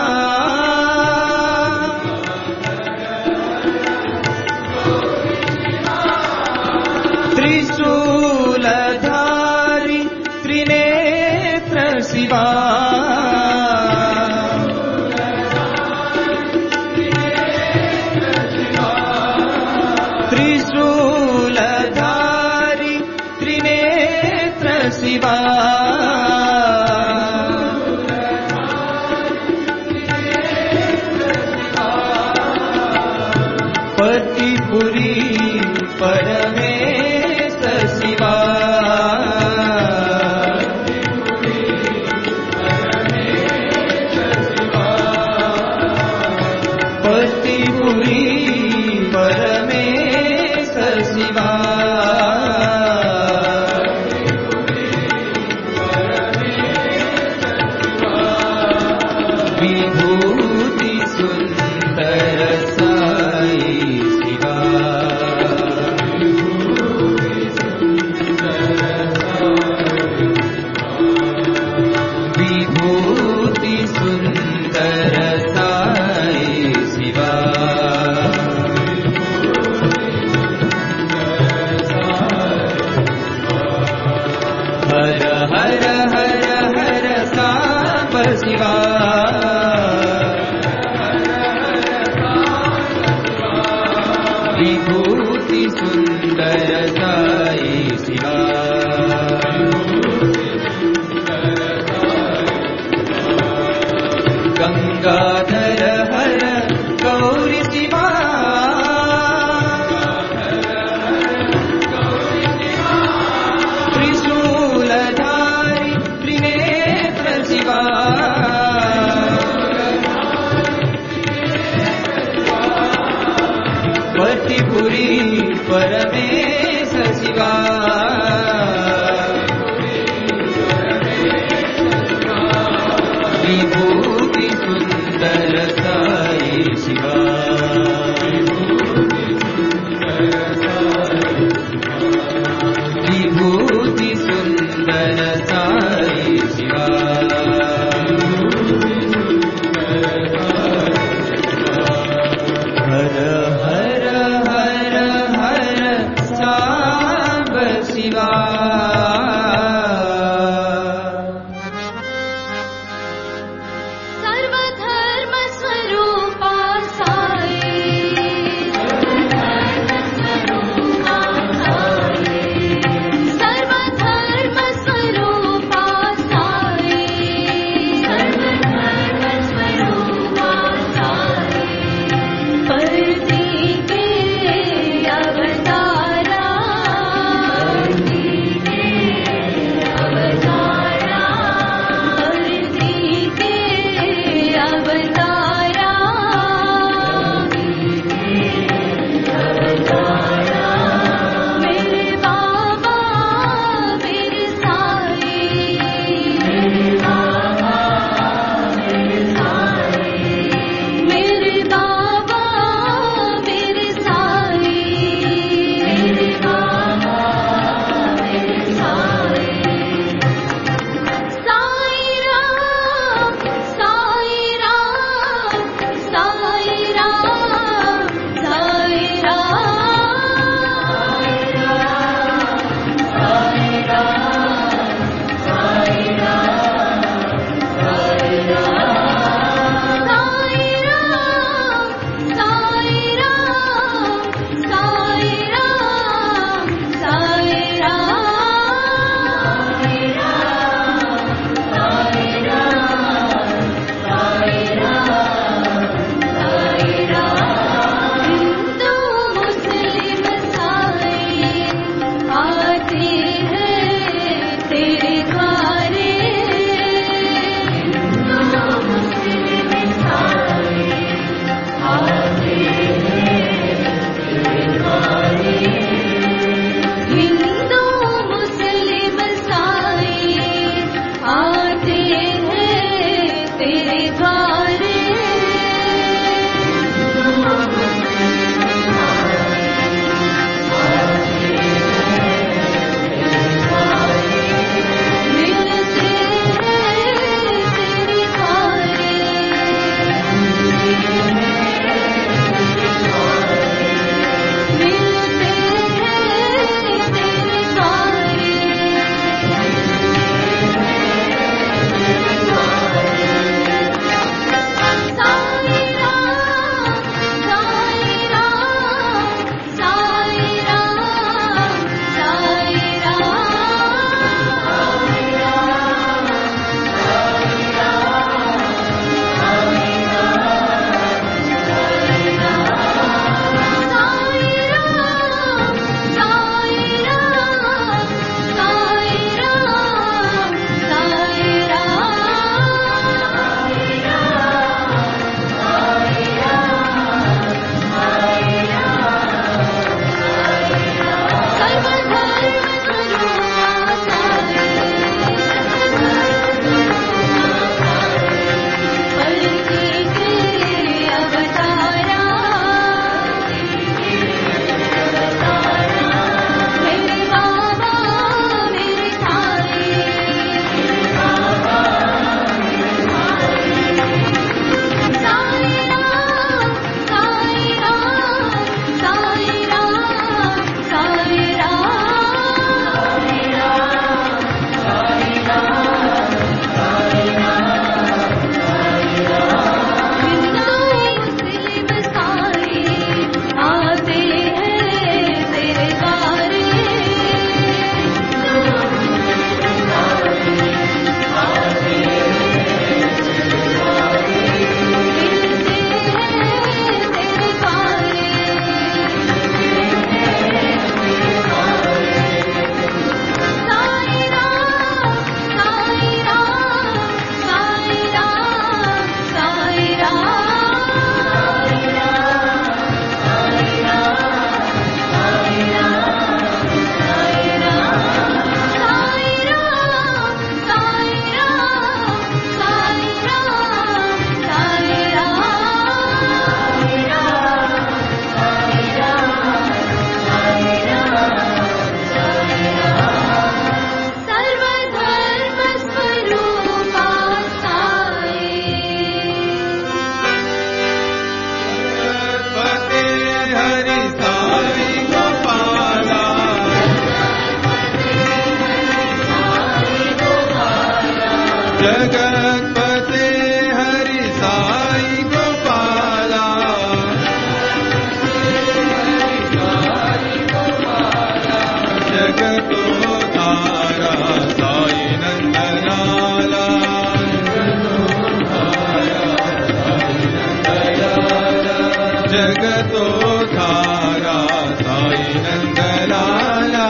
त्रिशूलधारि त्रिनेत्र शिवा त्रिशूलधारि त्रिनेत्र शिवा पतिपुरी परमेश शिवा पतिपुरी परमेश शिवा विभूति सुन्दर साई शिवा विभूति सुन्दर साई शिवा हर हर हर हर साप शिवा विभूति सुन्दर साई शिवा गङ्गाधर हर गौरी शिवा त्रिशूलधारि त्रिनेत्र शिवा पतिपुरी परमेश शिवा विभूति सुन्दर साई शिवा विभूति सुन्दर साई शिवा हर हर हर हर जगत्पते हरि साई गोपाला जगतो धारा साई नंदलाला जगतो धारा साई नंदलाला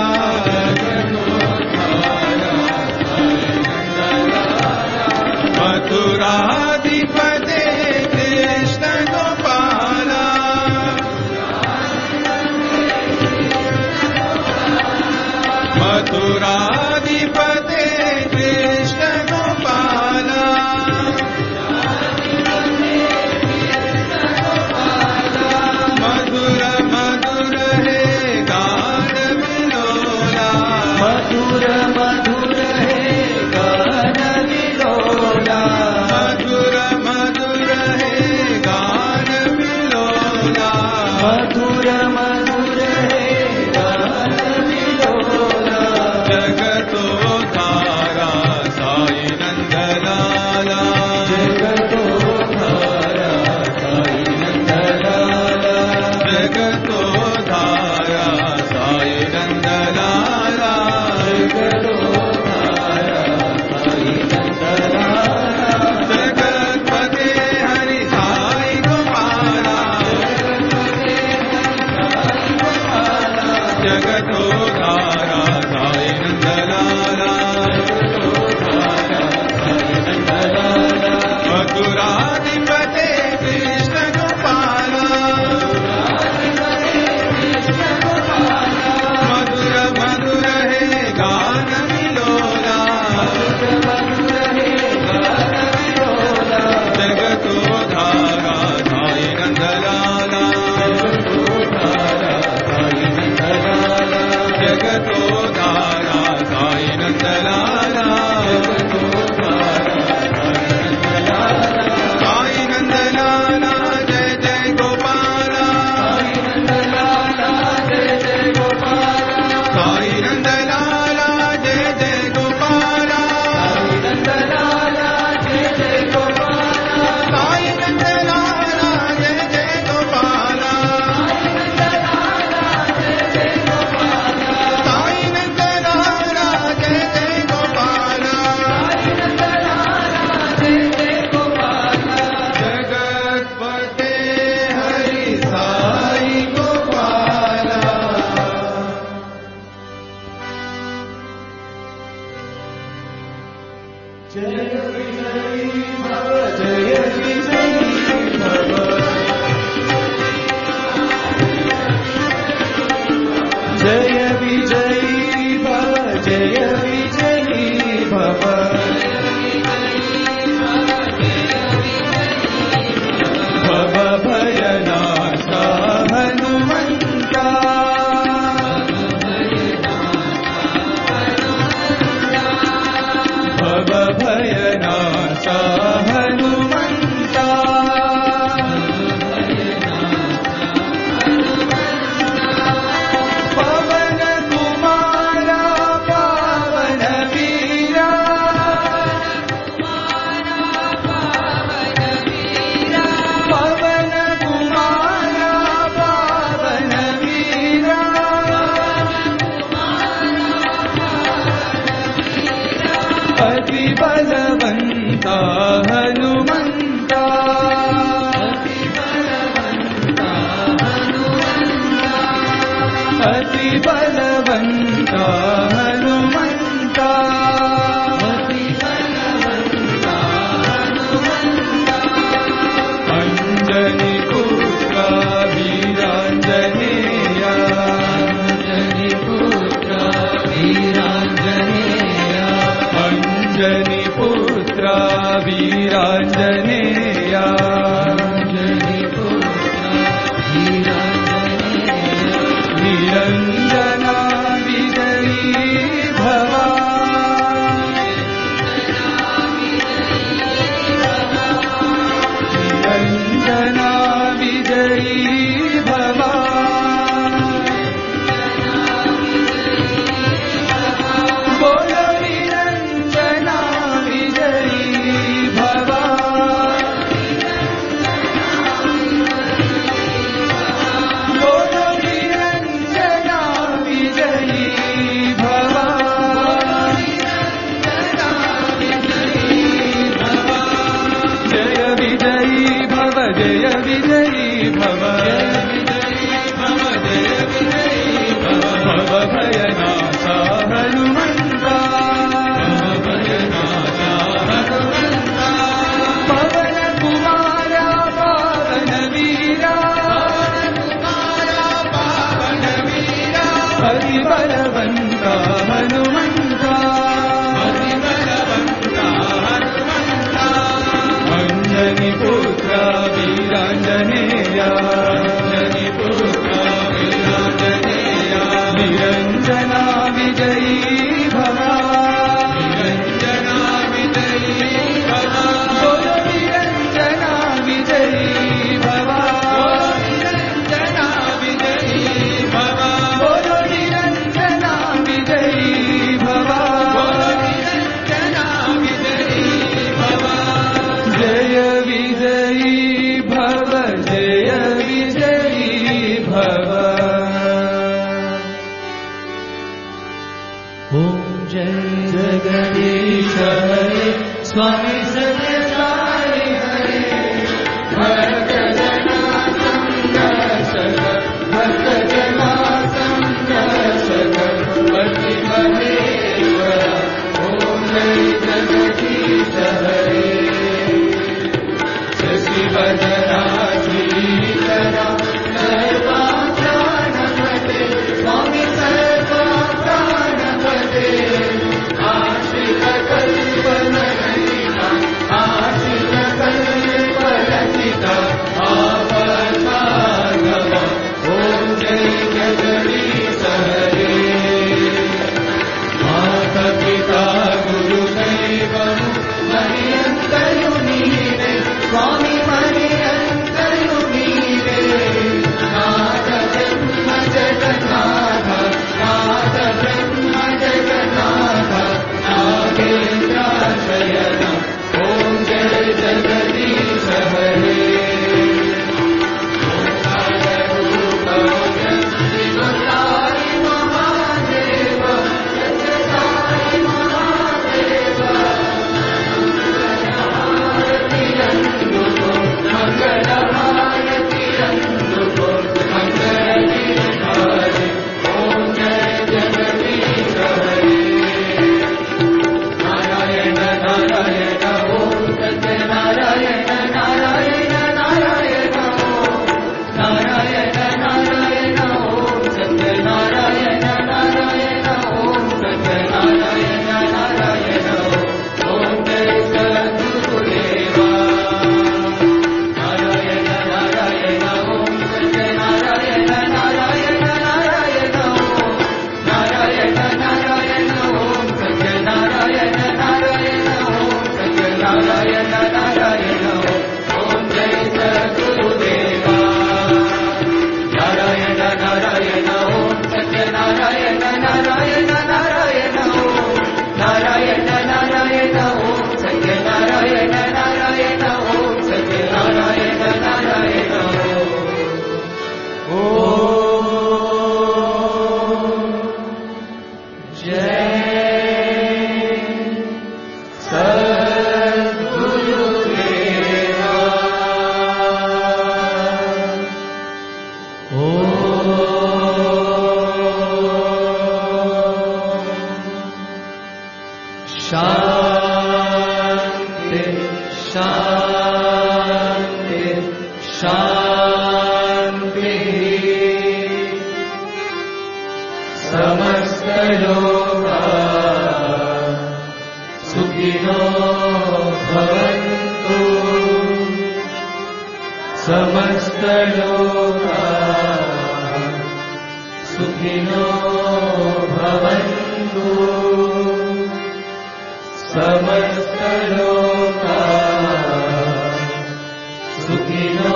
मथुराधिपते कृष्ण गोपाला मथुराधिपते कृष्ण गोपाला मधुर मधुर हे गान विलोला मधुर मधुर हे गान विलोला मधुर मधुर हे गान विलोला मधुर मधुर हे गान विलोला जगतो धारा साई नंदलाला जगतो धारा साई नंदलाला जगतो धारा साई नंदलाला जगतो धारा साई नंदलाला जगतपते हरि साई गोपाला जगतो धारा साई नंदलाला मथुराधिपते कृष्ण गोपाला मधुर मधुर हे गान विलोला जगतो धारा साई नंदलाला जगतो धारा साई नंदलाला साई नंदलाला जय जय गोपाला साई नंदलाला जय जय गोपाला साई नंदलाला जय जय गोपाला साई नंदलाला जय जय गोपाला जगतपते हरि साई गोपाला जय विजयी भव जय विजयी भव जय विजयी भव जय विजयी भव भव भयनाशा हनुमन्ता भव भयनाशा हनुमन्ता पवन कुमारा पावन वीरा पवन कुमारा पावन वीरा अति बलवन्ता हनुमन्ता अति बलवन्ता हनुमन्ता अञ्जनि पुत्रा वीराञ्जनेया अञ्जनि पुत्रा वीराञ्जनेया अञ्जनि पुत्रा वीराञ्जनेया अञ्जनि पुत्रा निरञ्जना विजयी भवा निरञ्जना विजयी भवा बोल निरञ्जना विजयी जय विजयी भव भव जय विजयी भव भव भयनाशा हनुमन्ता भव भयनाशा हनुमन्ता पवन कुमारा पावन वीरा कुमारा पावन वीरा हरि बलवन्ता हनुमन्ता हरि बलवन्ता हनुमन्ता अञ्जनि पुत्र वीराञ्जनेय अञ्जनि पुत्र वीराञ्जनेय निरञ्जना विजयी भवा निरञ्जना विजयी भवा बोल निरञ्जना विजयी भवा निरञ्जना विजयी भवा बोल निरञ्जना विजयी भवा निरञ्जना विजयी भवा जय विजयी भव जय विजयी भव ॐ जय जगदीश हरे स्वामी सत्यसाई हरे भक्त जना संरक्षक भक्त जना संरक्षक पति महेश्वर ॐ जय जगदीश हरे शशिवदना श्रीकरा सर्वा प्राणपते स्वामी सर्वा प्राणपते आश्रित कल्पनरहिता आश्रित कल्परहिता आपदार्गव ॐ जय जगदीश हरे माता पिता गुरुदैवम् मर्यन्तयु नीरे स्वामी मर्यन्तयु नीरे नाथ ब्रह्म जगन्नाथ नाथ ब्रह्म जगन्नाथ नागेन्द्राशयन ॐ जय जगदीश हरे शिवसाई महादेव सत्यसाई महादेव మంగళమాయ తిరందుకో మంగళగిరిధారి ఓం జయ జగదీశ హరి నారాయణ నారాయణ ఓం సత్యనారాయణ నారాయణ నారాయణ ఓం నారాయణ నారాయణ ఓం సత్యనారాయణ నారాయణ ఓం సత్యనారాయణ నారాయణ ఓం జయ సద్గురుదేవా నారాయణ నారాయణ ఓం సత్యనారాయణ నారాయణ నారాయణ ఓం నారాయణ నారాయణ ఓం సత్యనారాయణ నారాయణ ఓం సత్యనారాయణ నారాయణ ఓం జయ సద్గురుదేవా నారాయణ నారాయణ ఓం సత్యనారాయణ నారాయణ నారాయణ ఓం నారాయణ నారాయణ ఓం సత్యనారాయణ నారాయణ ఓం సత్యనారాయణ నారాయణ ఓం జయ शान्ति शान्ति शान्तिः समस्तलोका सुखिनो भवन्तु समस्तलोका सुखिनो भवन्तु समस्तलोका सुखिनो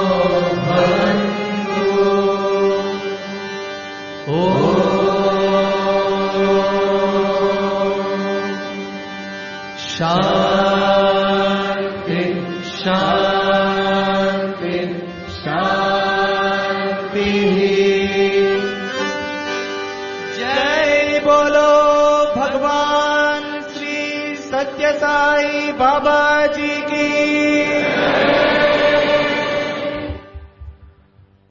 भवन्तु शान्ति शान्ति शान्तिः जय बोलो भगवान श्री सत्य साई बाबा जी की